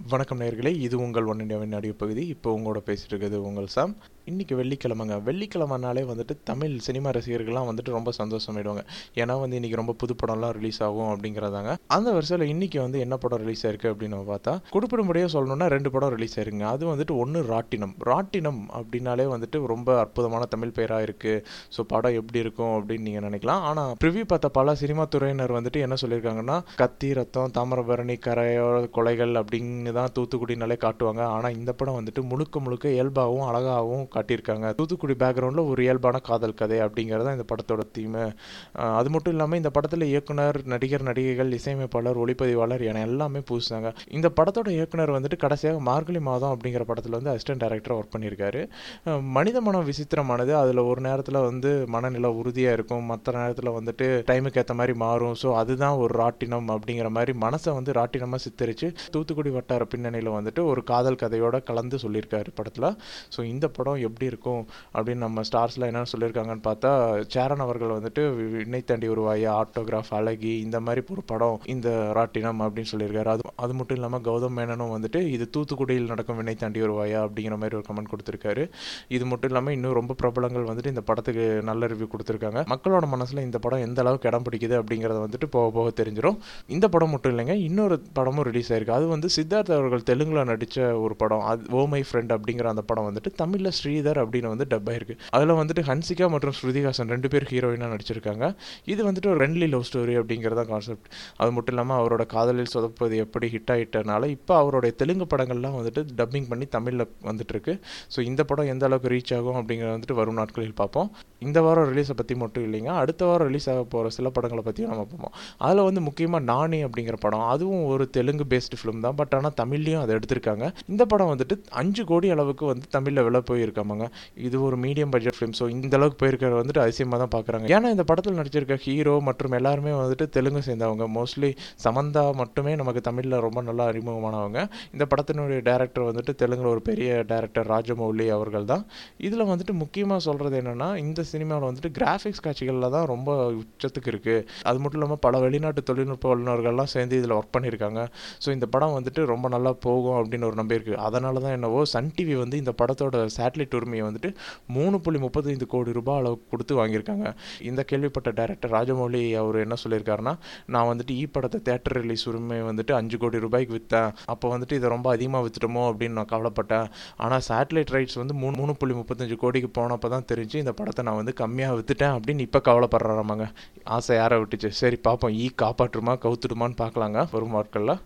வணக்கம் நேர்களே இது உங்கள் ஒன் இண்டியாவின் ஆடியோ பகுதி இப்போ உங்களோட பேசிட்டு இருக்குது உங்கள் சாம் இன்னைக்கு வெள்ளிக்கிழமைங்க வெள்ளிக்கிழமைனாலே வந்துட்டு தமிழ் சினிமா ரசிகர்கள்லாம் வந்துட்டு ரொம்ப சந்தோஷமாயிடுவாங்க ஏன்னா வந்து இன்னைக்கு ரொம்ப புது படம்லாம் ரிலீஸ் ஆகும் அப்படிங்கிறதாங்க அந்த வருஷத்தில் இன்னைக்கு வந்து என்ன படம் ரிலீஸ் ஆயிருக்கு அப்படின்னு நம்ம பார்த்தா குறிப்பிடும்படியாக சொல்லணும்னா ரெண்டு படம் ரிலீஸ் ஆயிருக்குங்க அது வந்துட்டு ஒன்று ராட்டினம் ராட்டினம் அப்படின்னாலே வந்துட்டு ரொம்ப அற்புதமான தமிழ் பெயராக இருக்கு ஸோ படம் எப்படி இருக்கும் அப்படின்னு நீங்கள் நினைக்கலாம் ஆனால் ப்ரிவ்யூ பார்த்த பல சினிமா துறையினர் வந்துட்டு என்ன சொல்லியிருக்காங்கன்னா கத்தி ரத்தம் தாமிரபரணி கரையோர கொலைகள் அப்படின்னு தான் தூத்துக்குடினாலே காட்டுவாங்க ஆனால் இந்த படம் வந்துட்டு முழுக்க முழுக்க இயல்பாகவும் அழகாகவும் காட்டியிருக்காங்க தூத்துக்குடி பேக்ரவுண்டில் ஒரு இயல்பான காதல் கதை அப்படிங்கிறது தான் இந்த படத்தோட தீமை அது மட்டும் இல்லாமல் இந்த படத்தில் இயக்குனர் நடிகர் நடிகைகள் இசையமைப்பாளர் ஒளிப்பதிவாளர் என எல்லாமே புதுசாங்க இந்த படத்தோட இயக்குனர் வந்துட்டு கடைசியாக மார்கழி மாதம் அப்படிங்கிற படத்தில் வந்து அசிஸ்டன்ட் டைரக்டராக ஒர்க் பண்ணியிருக்காரு அஹ் மனித மனம் விசித்திரமானது அதில் ஒரு நேரத்தில் வந்து மனநிலை உறுதியாக இருக்கும் மற்ற நேரத்தில் வந்துட்டு டைமுக்கு ஏற்ற மாதிரி மாறும் ஸோ அதுதான் ஒரு ராட்டினம் அப்படிங்கிற மாதிரி மனசை வந்து ராட்டினமாக சித்தரித்து தூத்துக்குடி வட்டார பின்னணியில் வந்துட்டு ஒரு காதல் கதையோட கலந்து சொல்லியிருக்காரு படத்தில் ஸோ இந்த படம் எப்படி இருக்கும் அப்படின்னு நம்ம ஸ்டார்ஸில் என்ன சொல்லியிருக்காங்கன்னு பார்த்தா சேரன் அவர்கள் வந்துட்டு விண்ணை தாண்டி உருவாய ஆட்டோகிராஃப் அழகி இந்த மாதிரி ஒரு படம் இந்த ராட்டினம் அப்படின்னு சொல்லியிருக்காரு அது அது மட்டும் இல்லாமல் கௌதம் மேனனும் வந்துட்டு இது தூத்துக்குடியில் நடக்கும் விண்ணை தாண்டி உருவாயா அப்படிங்கிற மாதிரி ஒரு கமெண்ட் கொடுத்துருக்காரு இது மட்டும் இல்லாமல் இன்னும் ரொம்ப பிரபலங்கள் வந்துட்டு இந்த படத்துக்கு நல்ல ரிவ்யூ கொடுத்துருக்காங்க மக்களோட மனசில் இந்த படம் எந்த அளவுக்கு இடம் பிடிக்குது அப்படிங்கிறத வந்துட்டு போக போக தெரிஞ்சிடும் இந்த படம் மட்டும் இல்லைங்க இன்னொரு படமும் ரிலீஸ் ஆயிருக்கு அது வந்து சித்தார்த் அவர்கள் தெலுங்குல நடித்த ஒரு படம் அது ஓ மை ஃப்ரெண்ட் அப்படிங்கிற அந்த படம் வந்துட்டு தமிழில் ஸ்ரீதர் அப்படின்னு வந்து டப் ஆயிருக்கு அதில் வந்துட்டு ஹன்சிகா மற்றும் ஸ்ருதிஹாசன் ரெண்டு பேர் ஹீரோயினாக நடிச்சிருக்காங்க இது வந்துட்டு ஒரு ஃப்ரெண்ட்லி லவ் ஸ்டோரி அப்படிங்கிறத கான்செப்ட் அது மட்டும் இல்லாமல் அவரோட காதலில் சொதப்பது எப்படி ஹிட் ஆகிட்டனால இப்போ அவருடைய தெலுங்கு படங்கள்லாம் வந்துட்டு டப்பிங் பண்ணி தமிழில் வந்துட்டு இருக்கு ஸோ இந்த படம் எந்த அளவுக்கு ரீச் ஆகும் அப்படிங்கிறத வந்துட்டு வரும் நாட்களில் பார்ப்போம் இந்த வாரம் ரிலீஸை பற்றி மட்டும் இல்லைங்க அடுத்த வாரம் ரிலீஸ் ஆக போகிற சில படங்களை பற்றியும் நம்ம பார்ப்போம் அதில் வந்து முக்கியமாக நானி அப்படிங்கிற படம் அதுவும் ஒரு தெலுங்கு பேஸ்டு ஃபிலிம் தான் பட் ஆனால் தமிழ்லையும் அதை எடுத்திருக்காங்க இந்த படம் வந்துட்டு அஞ்சு கோடி அளவுக்கு வந்து தமிழில் விலை போயிருக்காமாங்க இது ஒரு மீடியம் பட்ஜெட் ஃபிலிம் ஸோ இந்த அளவுக்கு போயிருக்கிற வந்துட்டு அதிசயமாக தான் பார்க்குறாங்க ஏன்னா இந்த படத்தில் நடிச்சிருக்க ஹீரோ மற்றும் எல்லாருமே வந்துட்டு தெலுங்கு சேர்ந்தவங்க மோஸ்ட்லி சமந்தா மட்டுமே நமக்கு தமிழில் ரொம்ப நல்லா அறிமுகமானவங்க இந்த படத்தினுடைய டேரக்டர் வந்துட்டு தெலுங்குல ஒரு பெரிய டேரக்டர் ராஜமௌலி அவர்கள் தான் இதில் வந்துட்டு முக்கியமாக சொல்கிறது என்னென்னா இந்த சினிமாவில் வந்துட்டு கிராஃபிக்ஸ் காட்சிகளில் தான் ரொம்ப உச்சத்துக்கு இருக்குது அது மட்டும் இல்லாமல் பல வெளிநாட்டு தொழில்நுட்ப வல்லுநர்கள்லாம் சேர்ந்து இதில் ஒர்க் பண்ணியிருக்காங்க ஸோ இந்த படம் வந்துட்டு ரொம்ப நல்லா போகும் அப்படின்னு ஒரு நம்பிக்கை இருக்குது அதனால தான் என்னவோ சன் டிவி வந்து இந்த படத்தோட சேட்டலைட் உரிமையை வந்துட்டு மூணு புள்ளி முப்பத்தைந்து கோடி ரூபாய் அளவுக்கு கொடுத்து வாங்கியிருக்காங்க இந்த கேள்விப்பட்ட டைரக்டர் ராஜமௌலி அவர் என்ன சொல்லியிருக்காருன்னா நான் வந்துட்டு ஈ படத்தை தேட்டர் ரிலீஸ் உரிமை வந்துட்டு அஞ்சு கோடி ரூபாய்க்கு விற்றேன் அப்போ வந்துட்டு இதை ரொம்ப அதிகமாக விற்றுட்டோமோ அப்படின்னு நான் கவலைப்பட்டேன் ஆனால் சேட்டலைட் ரைட்ஸ் வந்து மூணு மூணு புள்ளி முப்பத்தஞ்சு கோடிக்கு போனப்போ தான் தெரிஞ்சு இந்த படத்தை நான் வந்து கம்மியாக விற்றுட்டேன் அப்படின்னு இப்போ கவலைப்படுறாராமாங்க ஆசை யாரை விட்டுச்சு சரி பார்ப்போம் ஈ காப்பாற்றுமா கவுத்துடுமான்னு பார்க்கலாங்க வரும் நாட்களில்